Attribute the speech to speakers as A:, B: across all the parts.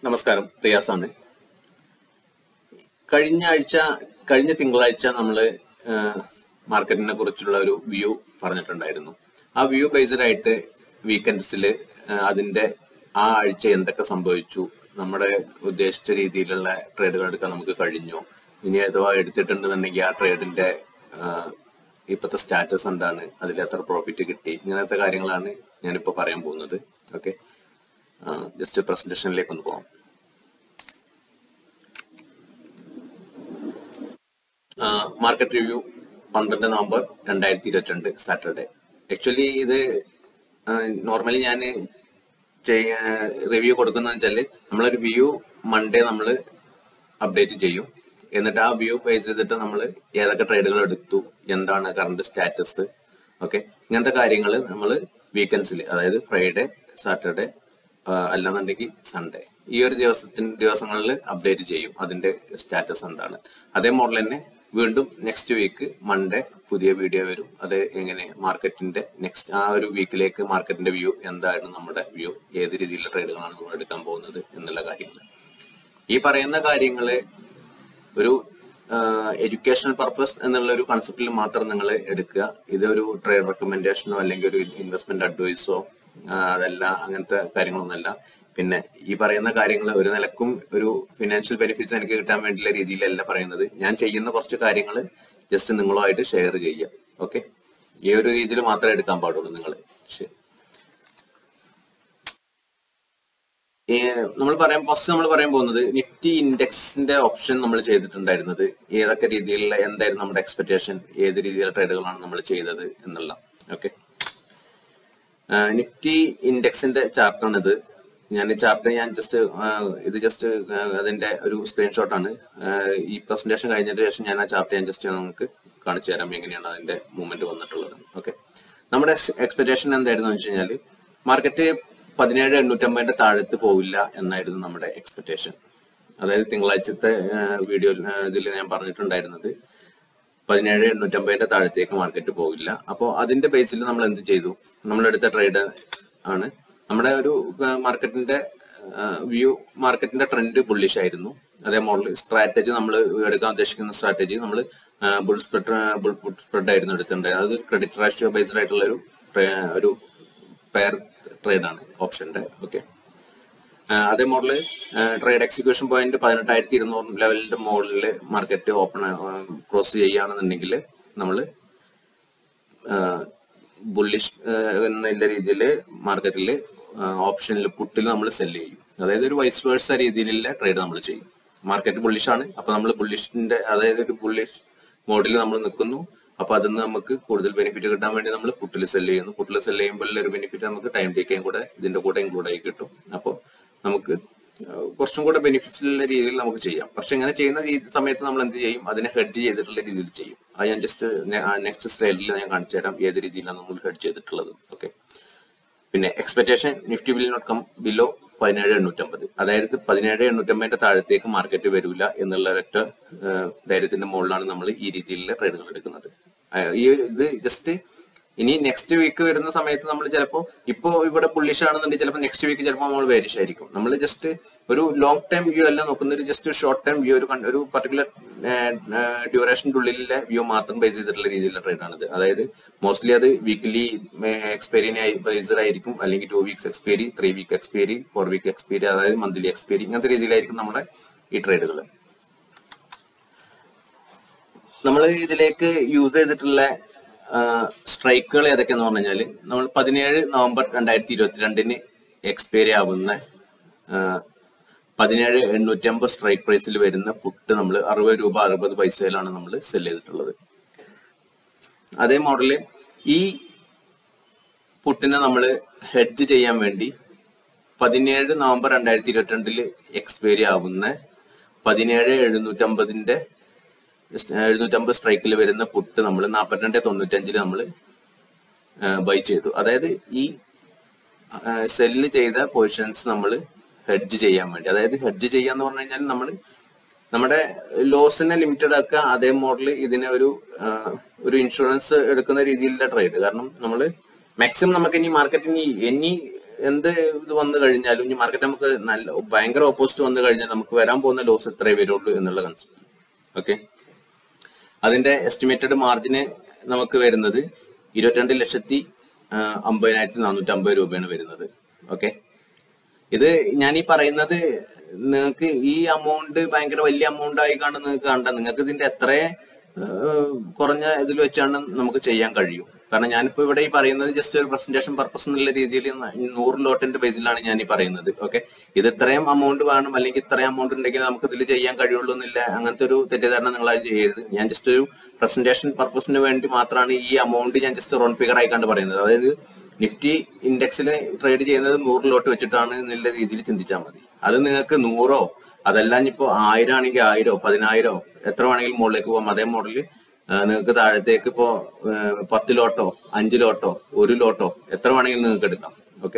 A: നമസ്കാരം റിയാസാണ് കഴിഞ്ഞ ആഴ്ച കഴിഞ്ഞ തിങ്കളാഴ്ച നമ്മൾ മാർക്കറ്റിനെ കുറിച്ചുള്ള ഒരു വ്യൂ പറഞ്ഞിട്ടുണ്ടായിരുന്നു ആ വ്യൂ ബേസ്ഡ് ആയിട്ട് വീക്കെൻഡ്സിൽ അതിന്റെ ആ ആഴ്ച എന്തൊക്കെ സംഭവിച്ചു നമ്മുടെ ഉദ്ദേശിച്ച രീതിയിലുള്ള ട്രേഡുകൾ എടുക്കാൻ നമുക്ക് കഴിഞ്ഞു ഇനി അഥവാ എടുത്തിട്ടുണ്ടെന്നുണ്ടെങ്കിൽ ആ ട്രേഡിന്റെ ഇപ്പോഴത്തെ സ്റ്റാറ്റസ് എന്താണ് അതിൽ എത്ര പ്രോഫിറ്റ് കിട്ടി ഇങ്ങനത്തെ കാര്യങ്ങളാണ് ഞാനിപ്പോൾ പറയാൻ പോകുന്നത് ഓക്കെ ജസ്റ്റ് പ്രസന്റേഷനിലേക്ക് ഒന്ന് പോകാം മാർക്കറ്റ് റിവ്യൂ പന്ത്രണ്ട് നവംബർ രണ്ടായിരത്തി ഇരുപത്തിരണ്ട് സാറ്റർഡേ ആക്ച്വലി ഇത് നോർമലി ഞാൻ റിവ്യൂ കൊടുക്കുന്നതെന്ന് വെച്ചാൽ നമ്മളൊരു വ്യൂ മൺഡേ നമ്മൾ അപ്ഡേറ്റ് ചെയ്യും എന്നിട്ട് ആ വ്യൂ ബേസ് ചെയ്തിട്ട് നമ്മൾ ഏതൊക്കെ ട്രേഡുകൾ എടുത്തു എന്താണ് കറണ്ട് സ്റ്റാറ്റസ് ഓക്കെ ഇങ്ങനത്തെ കാര്യങ്ങൾ നമ്മൾ വീക്കെൻഡ്സിൽ അതായത് ഫ്രൈഡേ സാറ്റർഡേ അല്ലാന്നുണ്ടെങ്കിൽ സൺഡേ ഈ ഒരു ദിവസത്തിന് ദിവസങ്ങളിൽ അപ്ഡേറ്റ് ചെയ്യും അതിന്റെ സ്റ്റാറ്റസ് എന്താണ് അതേ മോഡൽ തന്നെ വീണ്ടും നെക്സ്റ്റ് വീക്ക് മൺഡേ പുതിയ വീഡിയോ വരും അത് എങ്ങനെ മാർക്കറ്റിന്റെ നെക്സ്റ്റ് ആ ഒരു വീക്കിലേക്ക് മാർക്കറ്റിന്റെ വ്യൂ എന്താണ് നമ്മുടെ വ്യൂ ഏത് രീതിയിലുള്ള ട്രേഡുകളാണ് നമ്മൾ എടുക്കാൻ പോകുന്നത് എന്നുള്ള കാര്യങ്ങൾ ഈ പറയുന്ന കാര്യങ്ങള് ഒരു എഡ്യൂക്കേഷണൽ പർപ്പസ് എന്നുള്ള ഒരു കൺസെപ്റ്റിൽ മാത്രം നിങ്ങൾ എടുക്കുക ഇതൊരു ട്രേഡ് റെക്കമെൻഡേഷനോ അല്ലെങ്കിൽ ഒരു ഇൻവെസ്റ്റ്മെന്റ് അഡ്വൈസോ അതല്ല അങ്ങനത്തെ കാര്യങ്ങളൊന്നുമല്ല പിന്നെ ഈ പറയുന്ന കാര്യങ്ങൾ ഒരു നിലക്കും ഒരു ഫിനാൻഷ്യൽ ബെനിഫിറ്റ്സ് എനിക്ക് കിട്ടാൻ വേണ്ടിയുള്ള രീതിയിലല്ല പറയുന്നത് ഞാൻ ചെയ്യുന്ന കുറച്ച് കാര്യങ്ങൾ ജസ്റ്റ് നിങ്ങളുമായിട്ട് ഷെയർ ചെയ്യുക ഓക്കെ ഈ ഒരു രീതിയിൽ മാത്രമേ എടുക്കാൻ പാടുള്ളൂ നിങ്ങൾ ശരി നമ്മൾ പറയാൻ ഫസ്റ്റ് നമ്മൾ പറയാൻ പോകുന്നത് നിഫ്റ്റി ഇൻഡെക്സിന്റെ ഓപ്ഷൻ നമ്മൾ ചെയ്തിട്ടുണ്ടായിരുന്നത് ഏതൊക്കെ രീതിയിലുള്ള എന്തായിരുന്നു നമ്മുടെ എക്സ്പെക്ടേഷൻ ഏത് രീതിയിലുള്ള ട്രേഡുകളാണ് നമ്മൾ ചെയ്തത് എന്നുള്ള ഓക്കെ നിഫ്റ്റി ഇൻഡെക്സിന്റെ ചാർട്ടാണ് ഇത് ഞാൻ ചാർട്ട് ഞാൻ ജസ്റ്റ് ഇത് ജസ്റ്റ് അതിന്റെ ഒരു സ്ക്രീൻഷോട്ടാണ് ഈ പ്രസന്റേഷൻ കഴിഞ്ഞതിന് ശേഷം ഞാൻ ആ ചാർട്ട് ഞാൻ ജസ്റ്റ് നിങ്ങൾക്ക് കാണിച്ചു തരാം എങ്ങനെയാണ് അതിന്റെ മൂവ്മെന്റ് വന്നിട്ടുള്ളത് ഓക്കെ നമ്മുടെ എക്സ്പെക്ടേഷൻ എന്തായിരുന്നു വെച്ച് കഴിഞ്ഞാൽ മാർക്കറ്റ് പതിനേഴ് എണ്ണൂറ്റമ്പതിന്റെ താഴത്ത് പോവില്ല എന്നായിരുന്നു നമ്മുടെ എക്സ്പെക്ടേഷൻ അതായത് തിങ്കളാഴ്ചത്തെ വീഡിയോ ഇതിൽ ഞാൻ പറഞ്ഞിട്ടുണ്ടായിരുന്നത് പതിനേഴ് എണ്ണൂറ്റമ്പതിന്റെ താഴത്തേക്ക് മാർക്കറ്റ് പോകില്ല അപ്പോൾ അതിന്റെ ബേസിൽ നമ്മൾ എന്ത് ചെയ്തു നമ്മൾ എടുത്ത ട്രേഡ് ആണ് നമ്മുടെ ഒരു മാർക്കറ്റിന്റെ വ്യൂ മാർക്കറ്റിന്റെ ട്രെൻഡ് ബുള്ളിഷ് ആയിരുന്നു അതേ മോഡൽ സ്ട്രാറ്റജി നമ്മൾ എടുക്കാൻ ഉദ്ദേശിക്കുന്ന സ്ട്രാറ്റജി നമ്മൾ bull spread bull put spread ആയിരുന്നു എടുത്തിട്ടുണ്ടായത് അത് ക്രെഡിറ്റ് റാഷ്യോ ബേസ്ഡ് ആയിട്ടുള്ള ഒരു ഒരു പെയർ ട്രേഡ് ആണ് ഓപ്ഷന്റെ ഓക്കെ അതേ മോഡല് ട്രേഡ് എക്സിക്യൂഷൻ പോയിന്റ് പതിനെട്ടായിരത്തി ഇരുന്നൂറ് ലെവലിന്റെ മുകളിൽ മാർക്കറ്റ് ഓപ്പൺ ക്ലോസ് ചെയ്യുകയാണെന്നുണ്ടെങ്കിൽ നമ്മൾ ബുള്ളിഷ് എന്നുള്ള രീതിയിൽ മാർക്കറ്റിൽ ഓപ്ഷനിൽ പുട്ടിൽ നമ്മൾ സെല് ചെയ്യും അതായത് ഒരു വൈസ് വേഴ്സ രീതിയിലുള്ള ട്രേഡ് നമ്മൾ ചെയ്യും മാർക്കറ്റ് ബുള്ളിഷ് ആണ് അപ്പൊ നമ്മൾ ബുള്ളിഷിന്റെ അതായത് ഒരു ബുള്ളിഷ് മോഡിൽ നമ്മൾ നിൽക്കുന്നു അപ്പൊ അതിൽ നിന്ന് നമുക്ക് കൂടുതൽ ബെനിഫിറ്റ് കിട്ടാൻ വേണ്ടി നമ്മൾ പുട്ടിൽ സെല് ചെയ്യുന്നു പുട്ടിൽ സെല് ചെയ്യുമ്പോൾ ഒരു ബെനിഫിറ്റ് നമുക്ക് ടൈം ടേക്കും കൂടെ ഇതിന്റെ കൂടെ ഇൻക്ലൂഡ് ആയി കിട്ടും അപ്പോൾ നമുക്ക് കുറച്ചും കൂടെ ബെനിഫിറ്റ്സുള്ള രീതിയിൽ നമുക്ക് ചെയ്യാം പക്ഷെ ഇങ്ങനെ ചെയ്യുന്ന സമയത്ത് നമ്മൾ എന്ത് ചെയ്യും അതിനെ ഹെഡ്ജ് ചെയ്തിട്ടുള്ള രീതിയിൽ ചെയ്യും അത് ഞാൻ ജസ്റ്റ് നെക്സ്റ്റ് സ്ലൈഡിൽ ഞാൻ കാണിച്ചു തരാം ഏത് രീതിയിലാണ് നമ്മൾ ഹെഡ്ജ് ചെയ്തിട്ടുള്ളത് ഓക്കെ പിന്നെ expectation Nifty will not come below പതിനേഴ് എണ്ണൂറ്റമ്പത് അതായത് പതിനേഴ് എണ്ണൂറ്റമ്പതിന്റെ താഴത്തേക്ക് മാർക്കറ്റ് വരില്ല എന്നുള്ള ഒരൊറ്റ ധൈര്യത്തിന്റെ മുകളിലാണ് നമ്മൾ ഈ രീതിയിലുള്ള ട്രേഡുകൾ എടുക്കുന്നത് ഈ ഇത് ജസ്റ്റ് ഇനി നെക്സ്റ്റ് വീക്ക് വരുന്ന സമയത്ത് നമ്മൾ ചിലപ്പോൾ ഇപ്പോൾ ഇവിടെ പുള്ളിഷ് ആണെന്നുണ്ടെങ്കിൽ ചിലപ്പോൾ നെക്സ്റ്റ് വീക്ക് ചിലപ്പോൾ നമ്മൾ വേരിഷ് ആയിരിക്കും നമ്മൾ ജസ്റ്റ് ഒരു ലോങ് ടൈം വ്യൂ അല്ല നോക്കുന്ന ഒരു ജസ്റ്റ് ഷോർട്ട് ടൈം വ്യൂ ഒരു ഒരു പർട്ടിക്കുലർ ഡ്യൂറേഷൻ്റെ ഉള്ളിലെ വ്യൂ മാത്രം ബേസ് ചെയ്തിട്ടുള്ള രീതിയിലുള്ള ട്രേഡാണിത് അതായത് മോസ്റ്റ്ലി അത് വീക്ക്ലി എക്സ്പയറിനെ ബേസ്ഡ് ആയിരിക്കും അല്ലെങ്കിൽ two weeks expiry three week expiry four week expiry അതായത് മന്ത്ലി എക്സ്പയറി ഇങ്ങനത്തെ രീതിയിലായിരിക്കും നമ്മുടെ ഈ ട്രേഡുകൾ നമ്മൾ ഇതിലേക്ക് യൂസ് ചെയ്തിട്ടുള്ള സ്ട്രൈക്കുകൾ ഏതൊക്കെയെന്ന് പറഞ്ഞു കഴിഞ്ഞാൽ നമ്മൾ പതിനേഴ് നവംബർ രണ്ടായിരത്തി ഇരുപത്തിരണ്ടിന് എക്സ്പയറി ആവുന്ന പതിനേഴ് എണ്ണൂറ്റമ്പത് സ്ട്രൈക്ക് പ്രൈസിൽ വരുന്ന പുട്ട് നമ്മൾ അറുപത് രൂപ അറുപത് പൈസയിലാണ് നമ്മൾ സെല് ചെയ്തിട്ടുള്ളത് അതേ മോഡല് ഈ പുട്ടിനെ നമ്മൾ ഹെഡ്ജ് ചെയ്യാൻ വേണ്ടി പതിനേഴ് നവംബർ രണ്ടായിരത്തി ഇരുപത്തിരണ്ടില് എക്സ്പയറി ആവുന്ന പതിനേഴ് എഴുന്നൂറ്റമ്പതിന്റെ എഴുന്നൂറ്റമ്പത് സ്ട്രൈക്കിൽ വരുന്ന പുട്ട് നമ്മൾ നാൽപ്പത്തിരണ്ട് തൊണ്ണൂറ്റഞ്ചിൽ നമ്മൾ ബൈ ചെയ്തു അതായത് ഈ സെല്ല് ചെയ്ത പൊസിഷൻസ് നമ്മൾ ഹെഡ്ജ് ചെയ്യാൻ വേണ്ടി അതായത് ഹെഡ്ജ് ചെയ്യാന്ന് പറഞ്ഞു കഴിഞ്ഞാൽ നമ്മൾ നമ്മുടെ ലോസിനെ ലിമിറ്റഡ് ആക്കുക അതേ മോഡൽ ഇതിനെ ഒരു ഒരു ഇൻഷുറൻസ് എടുക്കുന്ന രീതിയിലുള്ള ട്രേഡ് കാരണം നമ്മൾ മാക്സിമം നമുക്ക് ഇനി മാർക്കറ്റിന് എനി എന്ത് ഇത് വന്നു കഴിഞ്ഞാലും ഇനി മാർക്കറ്റ് നമുക്ക് നല്ല ഭയങ്കര ഓപ്പോസിറ്റ് വന്നു കഴിഞ്ഞാൽ നമുക്ക് വരാൻ പോകുന്ന ലോസ് എത്രയേ വരുള്ളൂ എന്നുള്ള കൺസെപ്റ്റ് ഓക്കെ അതിന്റെ എസ്റ്റിമേറ്റഡ് മാർജിന് നമുക്ക് വരുന്നത് ഇരുപത്തിരണ്ട് ലക്ഷത്തി ആ, അമ്പതിനായിരത്തി നാനൂറ്റി അമ്പത് രൂപയാണ് വരുന്നത് ഓക്കെ ഇത് ഞാൻ ഈ പറയുന്നത് നിങ്ങൾക്ക് ഈ അമൗണ്ട് ഭയങ്കര വലിയ അമൗണ്ട് ആയി കാണുന്ന നിങ്ങൾക്ക് കണ്ട നിങ്ങൾക്ക് ഇതിന്റെ എത്ര കുറഞ്ഞ ഇതിൽ വെച്ചാണ് നമുക്ക് ചെയ്യാൻ കഴിയും കാരണം ഞാനിപ്പോ ഇവിടെ ഈ പറയുന്നത് ജസ്റ്റ് ഒരു പ്രസന്റേഷൻ പർപ്പസ് എന്നുള്ള രീതിയിൽ നൂറ് ലോട്ടിന്റെ ബേസിലാണ് ഞാൻ ഈ പറയുന്നത് ഓക്കെ ഇത് ഇത്രയും അമൗണ്ട് വേണം അല്ലെങ്കിൽ ഇത്രയും അമൗണ്ട് ഉണ്ടെങ്കിൽ നമുക്ക് ഇതിൽ ചെയ്യാൻ കഴിയുള്ളൂ എന്നില്ല അങ്ങനത്തെ ഒരു തെറ്റിദ്ധാരണ നിങ്ങൾ ആരും ചെയ്യരുത് ഞാൻ ജസ്റ്റ് ഒരു പ്രസന്റേഷൻ പർപ്പസിന് വേണ്ടി മാത്രമാണ് ഈ അമൗണ്ട് ഞാൻ ജസ്റ്റ് റോൺ ഫിഗർ ആയിക്കാണ്ട് പറയുന്നത് അതായത് നിഫ്റ്റി ഇൻഡെക്സിൽ ട്രേഡ് ചെയ്യുന്നത് നൂറ് ലോട്ട് വെച്ചിട്ടാണ് എന്നുള്ള രീതിയിൽ ചിന്തിച്ചാൽ മതി അത് നിങ്ങൾക്ക് നൂറോ അതല്ല ഇനിയിപ്പോ ആയിരം ആണെങ്കിൽ ആയിരോ പതിനായിരോ എത്ര വേണമെങ്കിലും മുകളിലേക്ക് പോകാം അതേ മോഡല് നിങ്ങൾക്ക് താഴത്തേക്ക് ഇപ്പോ ഏഹ്, പത്ത് ലോട്ടോ അഞ്ച് ലോട്ടോ ഒരു ലോട്ടോ എത്ര വേണമെങ്കിലും നിങ്ങൾക്ക് എടുക്കാം ഓക്കെ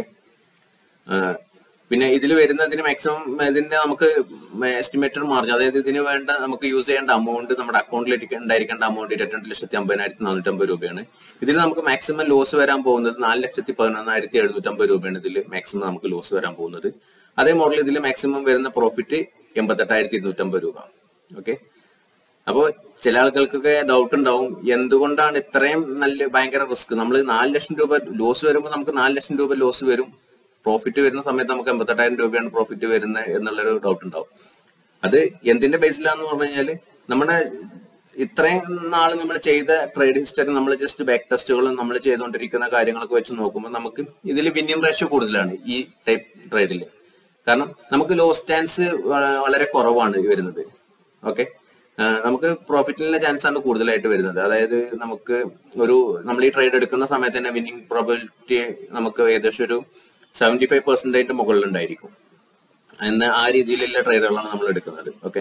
A: പിന്നെ ഇതിൽ വരുന്നതിന് മാക്സിമം ഇതിന്റെ നമുക്ക് എസ്റ്റിമേറ്റഡ് മാർജിൻ അതായത് ഇതിന് വേണ്ട നമുക്ക് യൂസ് ചെയ്യേണ്ട അമൗണ്ട് നമ്മുടെ അക്കൗണ്ടിൽ ഉണ്ടായിരിക്കേണ്ട അമൗണ്ട് ഇരുപത്തിരണ്ട് ലക്ഷത്തി അമ്പതിനായിരത്തി നാനൂറ്റമ്പത് രൂപയാണ് ഇതിൽ നമുക്ക് മാക്സിമം ലോസ് വരാൻ പോകുന്നത് നാല് ലക്ഷത്തി പതിനൊന്നായിരത്തി എഴുന്നൂറ്റമ്പത് രൂപയാണ് ഇതിൽ മാക്സിമം നമുക്ക് ലോസ് വരാൻ പോകുന്നത് അതേ മോഡൽ ഇതിൽ മാക്സിമം വരുന്ന പ്രോഫിറ്റ് എൺപത്തെട്ടായിരത്തി ഇരുന്നൂറ്റമ്പത് രൂപ ഓക്കെ അപ്പോ ചില ആളുകൾക്കൊക്കെ ഡൗട്ട് ഉണ്ടാവും എന്തുകൊണ്ടാണ് ഇത്രയും നല്ല ഭയങ്കര റിസ്ക് നമ്മൾ നാല് ലക്ഷം രൂപ ലോസ് വരുമ്പോൾ നമുക്ക് നാല് ലക്ഷം രൂപ ലോസ് വരും പ്രോഫിറ്റ് വരുന്ന സമയത്ത് നമുക്ക് എൺപത്തെട്ടായിരം രൂപയാണ് പ്രോഫിറ്റ് വരുന്നത് എന്നുള്ളൊരു ഡൗട്ട് ഉണ്ടാവും അത് എന്തിന്റെ ബേസിലാന്ന് പറഞ്ഞു കഴിഞ്ഞാല് നമ്മുടെ ഇത്രയും നാൾ നമ്മൾ ചെയ്ത ട്രേഡ് ഹിസ്റ്ററി നമ്മൾ ജസ്റ്റ് ബാക്ക് ടെസ്റ്റുകളും നമ്മൾ ചെയ്തുകൊണ്ടിരിക്കുന്ന കാര്യങ്ങളൊക്കെ വെച്ച് നോക്കുമ്പോൾ നമുക്ക് ഇതിൽ വിന്നിംഗ് റേഷ്യോ കൂടുതലാണ് ഈ ടൈപ്പ് ട്രേഡിൽ കാരണം നമുക്ക് ലോസ് ചാൻസ് വളരെ കുറവാണ് വരുന്നത് ഓക്കെ നമുക്ക് പ്രോഫിറ്റിനുള്ള ചാൻസ് ആണ് കൂടുതലായിട്ട് വരുന്നത് അതായത് നമുക്ക് ഒരു നമ്മൾ ഈ ട്രേഡ് എടുക്കുന്ന സമയത്ത് തന്നെ വിന്നിംഗ് പ്രോബിലിറ്റി നമുക്ക് ഏകദേശം ഒരു സെവന്റി ഫൈവ് പെർസെന്റേജ് മുകളിലുണ്ടായിരിക്കും എന്ന ആ രീതിയിലുള്ള ട്രേഡുകളാണ് നമ്മൾ എടുക്കുന്നത് ഓക്കെ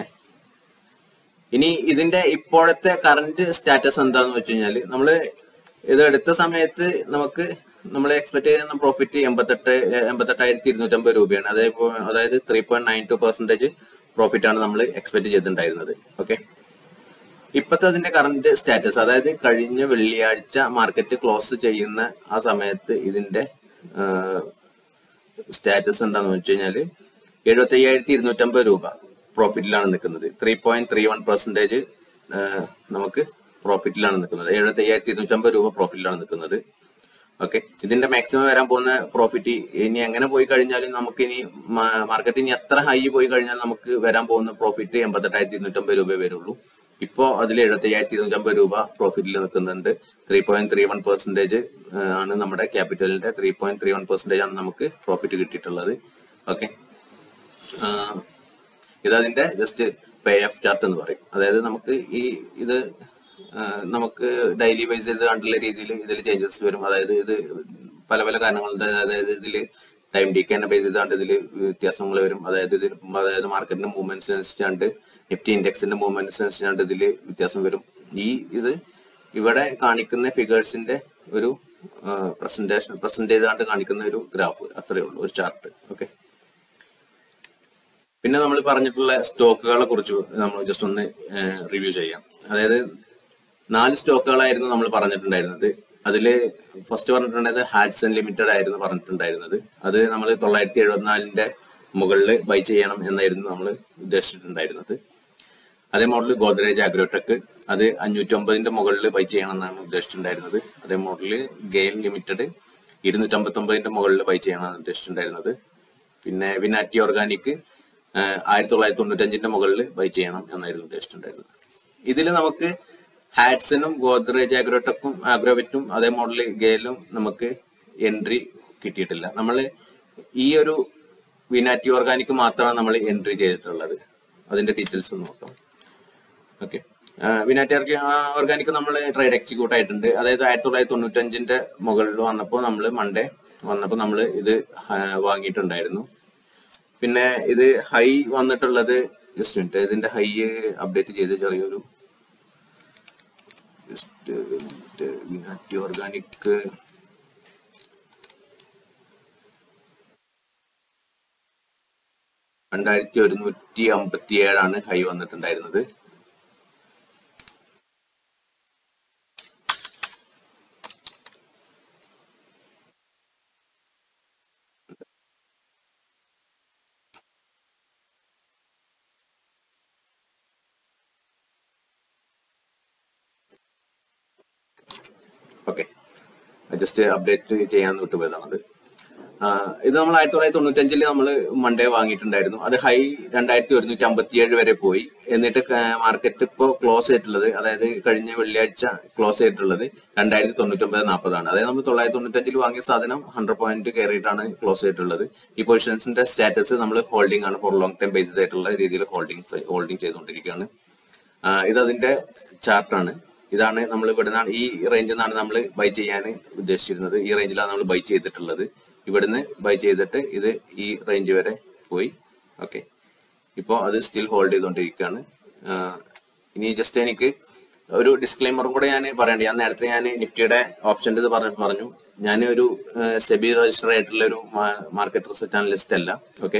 A: ഇനി ഇതിന്റെ ഇപ്പോഴത്തെ കറന്റ് സ്റ്റാറ്റസ് എന്താന്ന് വെച്ച് കഴിഞ്ഞാല് നമ്മള് ഇത് എടുത്ത സമയത്ത് നമുക്ക് നമ്മൾ എക്സ്പെക്ട് ചെയ്യുന്ന പ്രോഫിറ്റ് എൺപത്തെട്ട് എൺപത്തെട്ടായിരത്തി ഇരുന്നൂറ്റമ്പത് രൂപയാണ് അതേപോലെ അതായത് three point nine two percentage profit ആണ് നമ്മൾ എക്സ്പെക്ട് ചെയ്തിട്ടുണ്ടായിരുന്നത് ഓക്കെ ഇപ്പത്തെ അതിന്റെ കറന്റ് സ്റ്റാറ്റസ് അതായത് കഴിഞ്ഞ വെള്ളിയാഴ്ച മാർക്കറ്റ് ക്ലോസ് ചെയ്യുന്ന ആ സമയത്ത് ഇതിന്റെ സ്റ്റാറ്റസ് എന്താണെന്ന് വെച്ച് കഴിഞ്ഞാല് എഴുപത്തി അയ്യായിരത്തി ഇരുന്നൂറ്റമ്പത് രൂപ പ്രോഫിറ്റിലാണ് നിൽക്കുന്നത് three point three one percentage നമുക്ക് പ്രോഫിറ്റിലാണ് നിൽക്കുന്നത് എഴുപത്തി അയ്യായിരത്തി ഇരുന്നൂറ്റമ്പത് രൂപ പ്രോഫിറ്റിലാണ് നിൽക്കുന്നത് ഓക്കെ ഇതിന്റെ മാക്സിമം വരാൻ പോകുന്ന പ്രോഫിറ്റ് ഇനി എങ്ങനെ പോയി കഴിഞ്ഞാലും നമുക്ക് ഇനി മാർക്കറ്റ് ഇനി എത്ര ഹൈ പോയി കഴിഞ്ഞാൽ നമുക്ക് വരാൻ പോകുന്ന പ്രോഫിറ്റ് എൺപത്തെട്ടായിരത്തി ഇരുന്നൂറ്റമ്പത് രൂപയെ വരുള്ളൂ ഇപ്പോ അതിൽ എഴുപത്തി അയ്യായിരത്തി ഇരുന്നൂറ്റമ്പത് രൂപ പ്രോഫിറ്റിൽ നിൽക്കുന്നുണ്ട് three point three one percentage ആണ് നമ്മുടെ ക്യാപിറ്റലിന്റെ three point three one percentage ആണ് നമുക്ക് പ്രോഫിറ്റ് കിട്ടിയിട്ടുള്ളത് ഓക്കെ ഇതതിന്റെ ജസ്റ്റ് പേ ഓഫ് ചാർട്ട് എന്ന് പറയും അതായത് നമുക്ക് ഈ ഇത് ആ, നമുക്ക് ഡെയിലി വൈസ് ചെയ്ത് കണ്ടുള്ള രീതിയിൽ ഇതിൽ ചേഞ്ചസ് വരും അതായത് ഇത് പല പല കാരണങ്ങളുണ്ട് അതായത് ഇതിൽ ടൈം ഡീക്കേനെ ബേസ് ചെയ്താണ്ട് ഇതിൽ വ്യത്യാസങ്ങൾ വരും അതായത് ഇതിൽ അതായത് മാർക്കറ്റിന്റെ മൂവ്മെന്റ്സ് അനുസരിച്ചാണ്ട് നിഫ്റ്റി ഇൻഡെക്സിന്റെ മൂവ്മെന്റ്സ് അനുസരിച്ചാണ്ട് ഇതിൽ വ്യത്യാസം വരും ഈ ഇത് ഇവിടെ കാണിക്കുന്ന ഫിഗേഴ്സിന്റെ ഒരു പ്രസന്റേഷൻ പ്രസന്റ് ചെയ്താണ്ട് കാണിക്കുന്ന ഒരു ഗ്രാഫ് അത്രയേ ഉള്ളൂ ഒരു ചാർട്ട് ഓക്കെ പിന്നെ നമ്മൾ പറഞ്ഞിട്ടുള്ള സ്റ്റോക്കുകളെ കുറിച്ച് നമ്മൾ ജസ്റ്റ് ഒന്ന് റിവ്യൂ ചെയ്യാം അതായത് നാല് സ്റ്റോക്കുകളായിരുന്നു നമ്മൾ പറഞ്ഞിട്ടുണ്ടായിരുന്നത് അതിൽ ഫസ്റ്റ് പറഞ്ഞിട്ടുണ്ടായത് ഹാഡ്സൺ ലിമിറ്റഡ് ആയിരുന്നു പറഞ്ഞിട്ടുണ്ടായിരുന്നത് അത് നമ്മൾ തൊള്ളായിരത്തി എഴുപത്തിനാലിന്റെ മുകളിൽ ബൈ ചെയ്യണം എന്നായിരുന്നു നമ്മൾ ഉദ്ദേശിച്ചിട്ടുണ്ടായിരുന്നത് അതേ മോഡൽ ഗോദ്രേജ് അഗ്രോടെക് അത് അഞ്ഞൂറ്റി ഒമ്പതിന്റെ മുകളിൽ ബൈ ചെയ്യണം എന്നാണ് ഉദ്ദേശിച്ചിട്ടുണ്ടായിരുന്നത് അതേ മോഡൽ ഗെയിൽ ലിമിറ്റഡ് ഇരുന്നൂറ്റമ്പത്തി ഒമ്പതിന്റെ മുകളിൽ ബൈ ചെയ്യണമെന്നാണ് ഉദ്ദേശിച്ചിട്ടുണ്ടായിരുന്നത് പിന്നെ വിനാറ്റി ഓർഗാനിക് ആയിരത്തി തൊള്ളായിരത്തി തൊണ്ണൂറ്റഞ്ചിന്റെ മുകളിൽ ബൈ ചെയ്യണം എന്നായിരുന്നു ഉദ്ദേശിച്ചിട്ടുണ്ടായിരുന്നത് ഇതിൽ നമുക്ക് ഹാഡ്സനും ഗോദ്രേജ് അഗ്രോടെക്കും അഗ്രോവെറ്റും അതേ മോഡൽ ഗെയിലും നമുക്ക് എൻട്രി കിട്ടിയിട്ടില്ല നമ്മൾ ഈ ഒരു വിനാറ്റി ഓർഗാനിക് മാത്രമാണ് നമ്മൾ എൻട്രി ചെയ്തിട്ടുള്ളത് അതിന്റെ ഡീറ്റെയിൽസ് ഒന്ന് നോക്കാം ഓക്കെ വിനാറ്റി ഓർഗാനിക് നമ്മൾ ട്രേഡ് എക്സിക്യൂട്ട് ആയിട്ടുണ്ട് അതായത് ആയിരത്തി തൊള്ളായിരത്തി തൊണ്ണൂറ്റഞ്ചിന്റെ മുകളിൽ വന്നപ്പോൾ നമ്മൾ മൺഡേ വന്നപ്പോൾ നമ്മൾ ഇത് ആ, വാങ്ങിയിട്ടുണ്ടായിരുന്നു പിന്നെ ഇത് ഹൈ വന്നിട്ടുള്ളത് ജസ്റ്റ് മിനിറ്റ് ഇതിന്റെ ഹൈ അപ്ഡേറ്റ് ചെയ്ത് ചെറിയൊരു ജസ്റ്റ് വിനാറ്റി ഓർഗാനിക് രണ്ടായിരത്തി ഒരുന്നൂറ്റി അമ്പത്തി ഏഴാണ് ഹൈ വന്നിട്ടുണ്ടായിരുന്നത് ജസ്റ്റ് അപ്ഡേറ്റ് ചെയ്യാൻ വിട്ടുപോയതാണത് ആ, ഇത് നമ്മൾ ആയിരത്തി തൊള്ളായിരത്തി തൊണ്ണൂറ്റഞ്ചില് നമ്മൾ മൺഡേ വാങ്ങിയിട്ടുണ്ടായിരുന്നു അത് ഹൈ രണ്ടായിരത്തി ഒരുന്നൂറ്റി അമ്പത്തിയേഴ് വരെ പോയി എന്നിട്ട് മാർക്കറ്റ് ഇപ്പോൾ ക്ലോസ് ചെയ്തിട്ടുള്ളത് അതായത് കഴിഞ്ഞ വെള്ളിയാഴ്ച ക്ലോസ് ചെയ്തിട്ടുള്ളത് രണ്ടായിരത്തി തൊണ്ണൂറ്റൊമ്പത് നാൽപ്പതാണ് അതായത് നമ്മൾ തൊള്ളായിരത്തി തൊണ്ണൂറ്റഞ്ചിൽ വാങ്ങിയ സാധനം ഹൺഡ്രഡ് പോയിന്റ് കയറിയിട്ടാണ് ക്ലോസ് ചെയ്തിട്ടുള്ളത് ഈ പൊസിഷൻസിന്റെ സ്റ്റാറ്റസ് നമ്മൾ ഹോൾഡിംഗ് ആണ് ഫോർ ലോങ് ടൈം ബേസിസ് ആയിട്ടുള്ള രീതിയിൽ ഹോൾഡിംഗ് ഹോൾഡിംഗ് ചെയ്തുകൊണ്ടിരിക്കുകയാണ് ആ, ഇത് അതിന്റെ ചാർട്ടാണ് ഇതാണ് നമ്മൾ ഇവിടുന്ന് ഈ റേഞ്ചിൽ നിന്നാണ് നമ്മൾ ബൈ ചെയ്യാൻ ഉദ്ദേശിച്ചിരുന്നത് ഈ റേഞ്ചിലാണ് നമ്മൾ ബൈ ചെയ്തിട്ടുള്ളത് ഇവിടുന്ന് ബൈ ചെയ്തിട്ട് ഇത് ഈ റേഞ്ച് വരെ പോയി ഓക്കെ ഇപ്പോൾ അത് സ്റ്റിൽ ഹോൾഡ് ചെയ്തുകൊണ്ടിരിക്കുകയാണ് ആ, ഇനി ജസ്റ്റ് എനിക്ക് ഒരു ഡിസ്ക്ലൈമറും കൂടെ ഞാൻ പറയണ്ട ഞാൻ നേരത്തെ ഞാൻ നിഫ്റ്റിയുടെ ഓപ്ഷൻ്റെ ഇത് പറഞ്ഞു പറഞ്ഞു ഞാൻ ഒരു സെബി രജിസ്റ്റർ ആയിട്ടുള്ള ഒരു മാർക്കറ്റ് റിസർച്ച് അനലിസ്റ്റ് അല്ല ഓക്കെ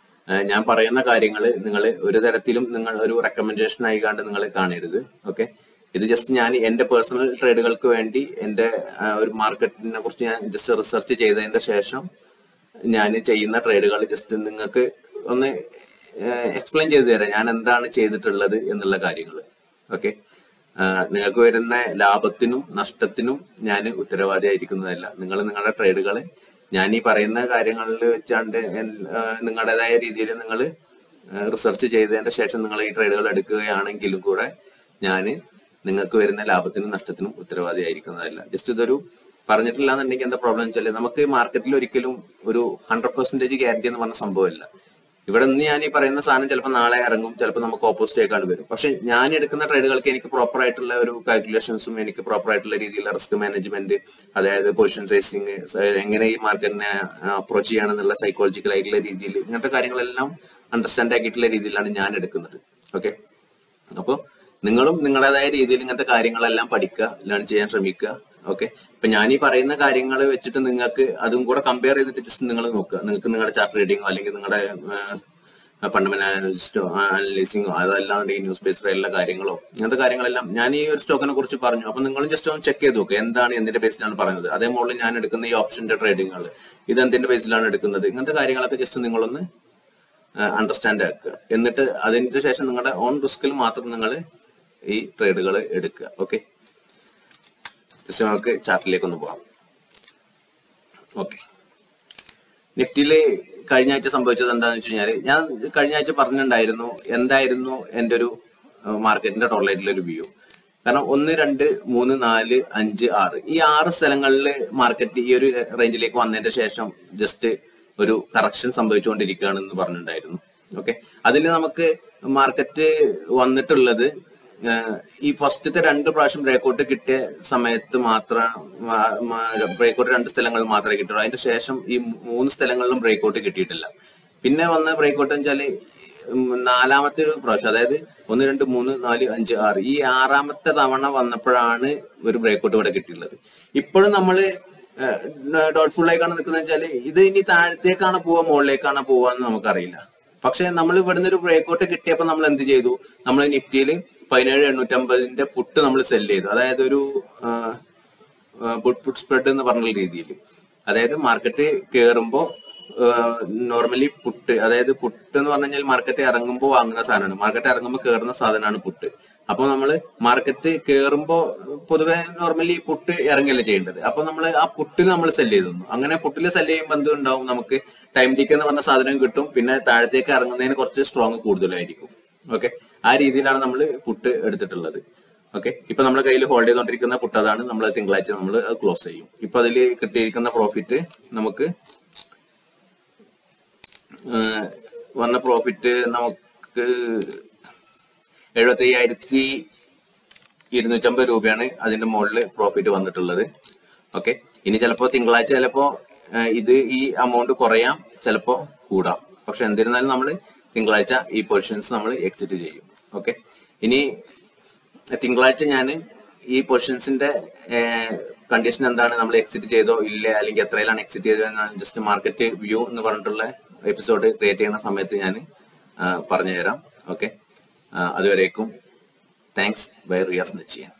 A: ഞാൻ പറയുന്ന കാര്യങ്ങൾ നിങ്ങൾ ഒരു തരത്തിലും നിങ്ങൾ ഒരു റെക്കമെൻഡേഷൻ ആയിക്കാണ്ട് നിങ്ങൾ കാണരുത് ഓക്കെ ഇത് ജസ്റ്റ് ഞാൻ എന്റെ പേഴ്സണൽ ട്രേഡുകൾക്ക് വേണ്ടി എന്റെ ആ, ഒരു മാർക്കറ്റിനെ കുറിച്ച് ഞാൻ ജസ്റ്റ് റിസർച്ച് ചെയ്തതിന്റെ ശേഷം ഞാൻ ചെയ്യുന്ന ട്രേഡുകൾ ജസ്റ്റ് നിങ്ങൾക്ക് ഒന്ന് എക്സ്പ്ലെയിൻ ചെയ്തു തരാം ഞാൻ എന്താണ് ചെയ്തിട്ടുള്ളത് എന്നുള്ള കാര്യങ്ങൾ ഓക്കെ നിങ്ങൾക്ക് വരുന്ന ലാഭത്തിനും നഷ്ടത്തിനും ഞാൻ ഉത്തരവാദിയായിരിക്കുന്നതല്ല നിങ്ങൾ നിങ്ങളുടെ ട്രേഡുകൾ ഞാൻ ഈ പറയുന്ന കാര്യങ്ങളിൽ വെച്ചാണ്ട് എൻ- ആ, നിങ്ങളുടേതായ രീതിയിൽ നിങ്ങൾ റിസർച്ച് ചെയ്തതിന്റെ ശേഷം നിങ്ങൾ ഈ ട്രേഡുകൾ എടുക്കുകയാണെങ്കിലും കൂടെ ഞാൻ നിങ്ങൾക്ക് വരുന്ന ലാഭത്തിനും നഷ്ടത്തിനും ഉത്തരവാദിയായിരിക്കുന്നതല്ല ജസ്റ്റ് ഇതൊരു പറഞ്ഞിട്ടില്ല എന്നുണ്ടെങ്കിൽ എന്താ പ്രോബ്ലം വെച്ചാൽ നമുക്ക് മാർക്കറ്റിൽ ഒരിക്കലും ഒരു ഹൺഡ്രഡ് പെർസെന്റേജ് ഗ്യാരണ്ടി എന്ന് പറഞ്ഞ സംഭവമില്ല ഇവിടെ നിന്ന് ഞാൻ ഈ പറയുന്ന സാധനം ചിലപ്പോൾ നാളെ ഇറങ്ങും ചിലപ്പോൾ നമുക്ക് ഓപ്പോസിറ്റ് ആയിക്കാണ്ട് വരും പക്ഷെ ഞാൻ എടുക്കുന്ന ട്രേഡുകൾക്ക് എനിക്ക് പ്രോപ്പർ ആയിട്ടുള്ള ഒരു കാൽക്കുലേഷൻസും എനിക്ക് പ്രോപ്പർ ആയിട്ടുള്ള രീതിയിലുള്ള റിസ്ക് മാനേജ്മെന്റ് അതായത് പൊസിഷൻ സൈസിങ് എങ്ങനെ ഈ മാർക്കറ്റിനെ അപ്രോച്ച് ചെയ്യണമെന്നുള്ള സൈക്കോളജിക്കൽ ആയിട്ടുള്ള രീതിയിൽ ഇങ്ങനത്തെ കാര്യങ്ങളെല്ലാം അണ്ടർസ്റ്റാൻഡ് ആക്കിയിട്ടുള്ള രീതിയിലാണ് ഞാൻ എടുക്കുന്നത് ഓക്കെ അപ്പോൾ നിങ്ങളും നിങ്ങളുടേതായ രീതിയിൽ ഇങ്ങനത്തെ കാര്യങ്ങളെല്ലാം പഠിക്കുക ലേൺ ചെയ്യാൻ ശ്രമിക്കുക ഓക്കെ ഇപ്പൊ ഞാൻ ഈ പറയുന്ന കാര്യങ്ങൾ വെച്ചിട്ട് നിങ്ങൾക്ക് അതും കൂടെ കമ്പയർ ചെയ്തിട്ട് ജസ്റ്റ് നിങ്ങൾ നോക്കുക നിങ്ങൾക്ക് നിങ്ങളുടെ ചാർട്ട് റീഡിങ്ങോ അല്ലെങ്കിൽ നിങ്ങളുടെ ഫണ്ടമെന്റൽ അനലിസ്റ്റോ അനലൈസിങ്ങോ അതല്ലാന്നുണ്ടെങ്കിൽ ന്യൂസ് ബേസ്ഡ് എല്ലാ കാര്യങ്ങളോ ഇങ്ങനത്തെ കാര്യങ്ങളെല്ലാം ഞാൻ ഈ ഒരു സ്റ്റോക്കിനെ കുറിച്ച് പറഞ്ഞു അപ്പൊ നിങ്ങളും ജസ്റ്റ് ഒന്ന് ചെക്ക് ചെയ്ത് നോക്കുക എന്താണ് എന്തിന്റെ ബേസിലാണ് പറയുന്നത് അതേ മുകളിൽ ഞാൻ എടുക്കുന്ന ഈ ഓപ്ഷന്റെ ട്രേഡിങ്ങുകൾ ഇത് എന്തിന്റെ ബേസിലാണ് എടുക്കുന്നത് ഇങ്ങനത്തെ കാര്യങ്ങളൊക്കെ ജസ്റ്റ് നിങ്ങളൊന്ന് അണ്ടർസ്റ്റാൻഡ് ആക്കുക എന്നിട്ട് അതിന്റെ ശേഷം നിങ്ങളുടെ ഓൺ റിസ്കിൽ മാത്രം നിങ്ങൾ ഈ ട്രേഡുകൾ എടുക്കുക ഓക്കെ ജസ്റ്റ് നമുക്ക് ചാർട്ടിലേക്ക് ഒന്ന് പോവാം ഓക്കെ നിഫ്റ്റിയില് കഴിഞ്ഞ ആഴ്ച സംഭവിച്ചത് എന്താണെന്ന് വെച്ച് കഴിഞ്ഞാൽ ഞാൻ കഴിഞ്ഞ ആഴ്ച പറഞ്ഞിട്ടുണ്ടായിരുന്നു എന്തായിരുന്നു എൻ്റെ ഒരു മാർക്കറ്റിന്റെ ടോളറേറ്റിലെ ഒരു വ്യൂ കാരണം ഒന്ന് രണ്ട് മൂന്ന് നാല് അഞ്ച് ആറ് ഈ ആറ് സ്ഥലങ്ങളിൽ മാർക്കറ്റ് ഈ ഒരു റേഞ്ചിലേക്ക് വന്നതിന്റെ ശേഷം ജസ്റ്റ് ഒരു കറക്ഷൻ സംഭവിച്ചുകൊണ്ടിരിക്കുകയാണെന്ന് പറഞ്ഞിട്ടുണ്ടായിരുന്നു ഓക്കെ അതിൽ നമുക്ക് മാർക്കറ്റ് വന്നിട്ടുള്ളത് ഏഹ് ഈ ഫസ്റ്റത്തെ രണ്ട് പ്രാവശ്യം ബ്രേക്കൗട്ട് കിട്ടിയ സമയത്ത് മാത്രം ബ്രേക്കൗട്ട് രണ്ട് സ്ഥലങ്ങളിൽ മാത്രമേ കിട്ടുള്ളൂ അതിന്റെ ശേഷം ഈ മൂന്ന് സ്ഥലങ്ങളിലും ബ്രേക്കൗട്ട് കിട്ടിയിട്ടില്ല പിന്നെ വന്ന ബ്രേക്കൗട്ട് വെച്ചാല് ഉം നാലാമത്തെ ഒരു പ്രാവശ്യം അതായത് ഒന്ന് രണ്ട് മൂന്ന് നാല് അഞ്ച് ആറ് ഈ ആറാമത്തെ തവണ വന്നപ്പോഴാണ് ഒരു ബ്രേക്കൗട്ട് ഇവിടെ കിട്ടിയിട്ടുള്ളത് ഇപ്പോഴും നമ്മള് ഡോട്ട്ഫുൾ ആയിക്കാണ് നിൽക്കുന്നത് വെച്ചാല് ഇത് ഇനി താഴത്തേക്കാണ് പോവുക മുകളിലേക്കാണ് പോവുക എന്ന് നമുക്കറിയില്ല പക്ഷെ നമ്മൾ ഇവിടുന്ന് ഒരു ബ്രേക്കൗട്ട് കിട്ടിയപ്പോൾ നമ്മൾ എന്ത് ചെയ്തു നമ്മൾ നിഫ്റ്റിയിൽ പതിനേഴ് എണ്ണൂറ്റമ്പതിന്റെ പുട്ട് നമ്മൾ സെല് ചെയ്തു അതായത് ഒരു പുട്ട് പുട്ട് സ്പ്രെഡ് എന്ന് പറഞ്ഞ രീതിയിൽ അതായത് മാർക്കറ്റ് കയറുമ്പോൾ നോർമലി പുട്ട് അതായത് പുട്ട് എന്ന് പറഞ്ഞു കഴിഞ്ഞാൽ മാർക്കറ്റ് ഇറങ്ങുമ്പോൾ വാങ്ങുന്ന സാധനമാണ് മാർക്കറ്റ് ഇറങ്ങുമ്പോൾ കയറുന്ന സാധനമാണ് പുട്ട് അപ്പൊ നമ്മൾ മാർക്കറ്റ് കയറുമ്പോൾ പൊതുവെ നോർമലി പുട്ട് ഇറങ്ങല്ലേ ചെയ്യേണ്ടത് അപ്പൊ നമ്മൾ ആ പുട്ടിൽ നമ്മൾ സെല് ചെയ്തു അങ്ങനെ പുട്ടിൽ സെല് ചെയ്യുമ്പോൾ എന്ത് ഉണ്ടാവും നമുക്ക് ടൈം ടിക്ക് എന്ന് പറഞ്ഞ സാധനം കിട്ടും പിന്നെ താഴത്തേക്ക് ഇറങ്ങുന്നതിന് കുറച്ച് സ്ട്രോങ് കൂടുതലായിരിക്കും ഓക്കെ ആ രീതിയിലാണ് നമ്മൾ പുട്ട് എടുത്തിട്ടുള്ളത് ഓക്കെ ഇപ്പൊ നമ്മുടെ കയ്യിൽ ഹോൾഡ് ചെയ്തുകൊണ്ടിരിക്കുന്ന പുട്ട് അതാണ് നമ്മൾ തിങ്കളാഴ്ച നമ്മൾ അത് ക്ലോസ് ചെയ്യും ഇപ്പൊ അതിൽ കിട്ടിയിരിക്കുന്ന പ്രോഫിറ്റ് നമുക്ക് ഏഹ് വന്ന പ്രോഫിറ്റ് നമുക്ക് എഴുപത്തി അയ്യായിരത്തി ഇരുന്നൂറ്റമ്പത് രൂപയാണ് അതിന്റെ മുകളിൽ പ്രോഫിറ്റ് വന്നിട്ടുള്ളത് ഓക്കെ ഇനി ചിലപ്പോൾ തിങ്കളാഴ്ച ചിലപ്പോൾ ഇത് ഈ എമൗണ്ട് കുറയാം ചിലപ്പോൾ കൂടാം പക്ഷെ എന്നിരുന്നാലും നമ്മൾ തിങ്കളാഴ്ച ഈ പൊസിഷൻസ് നമ്മൾ എക്സിറ്റ് ചെയ്യും ഓക്കെ ഇനി തിങ്കളാഴ്ച ഞാൻ ഈ പൊസിഷൻസിന്റെ കണ്ടീഷൻ എന്താണ് നമ്മൾ എക്സിറ്റ് ചെയ്തോ ഇല്ല അല്ലെങ്കിൽ എത്രയിലാണ് എക്സിറ്റ് ചെയ്തത് ജസ്റ്റ് മാർക്കറ്റ് വ്യൂ എന്ന് പറഞ്ഞിട്ടുള്ള എപ്പിസോഡ് ക്രിയേറ്റ് ചെയ്യുന്ന സമയത്ത് ഞാൻ പറഞ്ഞു തരാം ഓക്കെ അതുവരേക്കും താങ്ക്സ് ബൈ റിയാസ് നിശ്ചയം